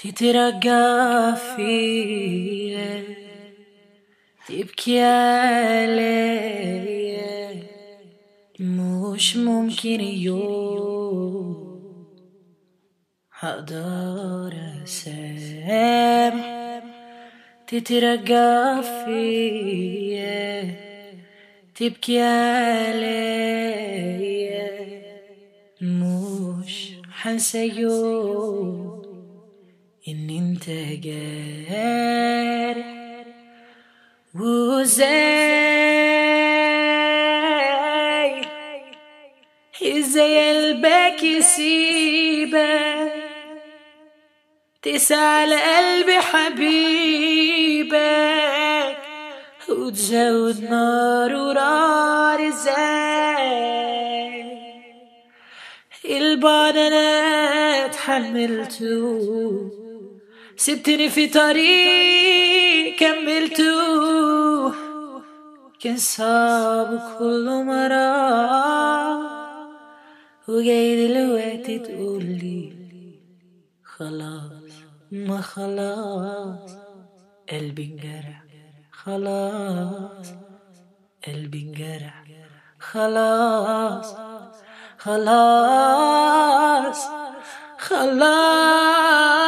تترقى فيا تبكي علي مش ممكن يوم هقدر اسامح تترقى فيا تبكي علي مش حنسى يوم ان انت جارح وزاي ازاي قلبك يسيبك تسعى قلبي حبيبك وتزود نار ونار ازاي البعد انا اتحملته سبتني في طريق كملته كان صعب كل مرة وجاي دلوقتي تقولي خلاص ما خلاص قلبي انجرح خلاص قلبي انجرح خلاص خلاص خلاص